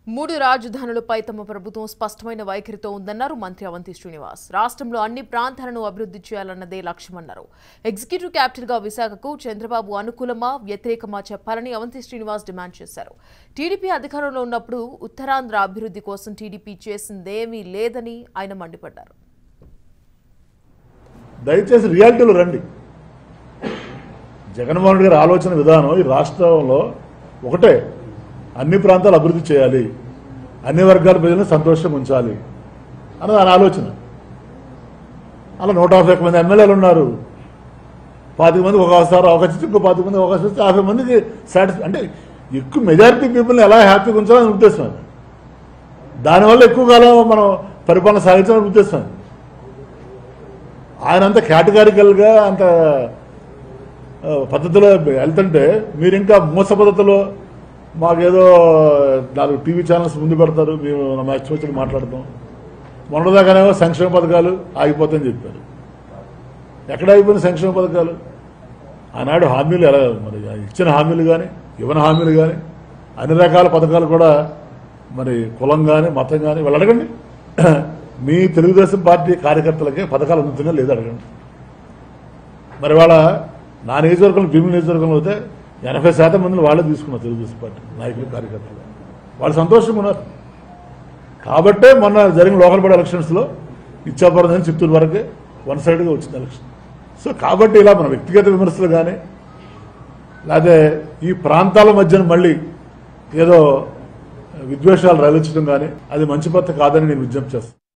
మూడు రాజధానులపై తమ ప్రభుత్వం స్పష్టమైన వైఖరితో ఉందన్నారు మంత్రి అవంతి శ్రీనివాస్ రాష్ట్రంలో అన్ని ప్రాంతాలను అభివృద్ధి చేయాలన్నదే లక్ష్యమన్నారు ఎగ్జిక్యూటివ్ క్యాపిటల్ గా విశాఖకు చంద్రబాబు అనుకూలమా వ్యతిరేకమా చెప్పాలని అవంతి శ్రీనివాస్ డిమాండ్ చేశారు టీడీపీ అధికారంలో ఉన్నప్పుడు ఉత్తరాంధ్ర అభివృద్ధి కోసం టీడీపీ చేసిందేమీ లేదని ఆయన మండిపడ్డారు దయచేసి రియాలిటీలో రండి జగన్మోహన్ రెడ్డి గారి ఆలోచన విధానం ఈ రాష్ట్రంలో ఒకటే అన్ని ప్రాంతాలు అభివృద్ధి చేయాలి అన్ని వర్గాల ప్రజలను సంతోషంగా ఉంచాలి అన్నది ఆయన ఆలోచన అలా నూట యాభై ఒక్క మంది ఎమ్మెల్యేలు ఉన్నారు పాతిక మంది ఒక అవసరం అవకాశం ఇస్తే ఇంకో పాతిక మంది అవకాశం ఇస్తే యాభై మందికి సాటిస్ఫై అంటే ఎక్కువ మెజారిటీ పీపుల్ని ఎలా హ్యాపీగా ఉంచాలని ఉద్దేశం అది దానివల్ల ఎక్కువ కాలం మనం పరిపాలన సాగించాలని ఉద్దేశం అది ఆయన అంత కేటగారికల్గా అంత ఆ, పద్ధతిలో వెళ్తుంటే మీరు ఇంకా మూస పద్ధతిలో మాకేదో నాలుగు టీవీ ఛానల్స్ ముందు పెడతారు మేము మా వచ్చినట్టు మాట్లాడతాం మొన్నదాకానేమో సంక్షేమ పథకాలు ఆగిపోతాయని చెప్పారు ఎక్కడ ఆగిపోయిన సంక్షేమ పథకాలు ఆనాడు హామీలు ఎలా మరి ఇచ్చిన హామీలు కానీ ఇవ్వని హామీలు కానీ అన్ని రకాల పథకాలు కూడా మరి కులం కానీ మతం కానీ వాళ్ళు అడగండి మీ తెలుగుదేశం పార్టీ కార్యకర్తలకే పథకాలు అందుతున్నాయో లేదో అడగండి మరి వాళ్ళ నా నియోజకవర్గంలో భీముల నియోజకవర్గంలో అయితే ఎనభై శాతం మందిని వాళ్ళే తీసుకున్నారు తెలుగుదేశం పార్టీ నాయకులు కార్యకర్తలు వాళ్ళు సంతోషంగా ఉన్నారు కాబట్టే మొన్న జరిగిన లోకల్ బాడీ ఎలక్షన్స్లో ఇచ్చాపురం నుంచి చిత్తూరు వరకే వన్ సైడ్గా వచ్చింది ఎలక్షన్ సో కాబట్టి ఇలా మన వ్యక్తిగత విమర్శలు కానీ లేకపోతే ఈ ప్రాంతాల మధ్యన మళ్ళీ ఏదో విద్వేషాలు రగిలించడం కానీ అది మంచి పద్ధతి కాదని నేను విజ్ఞప్తి చేస్తాను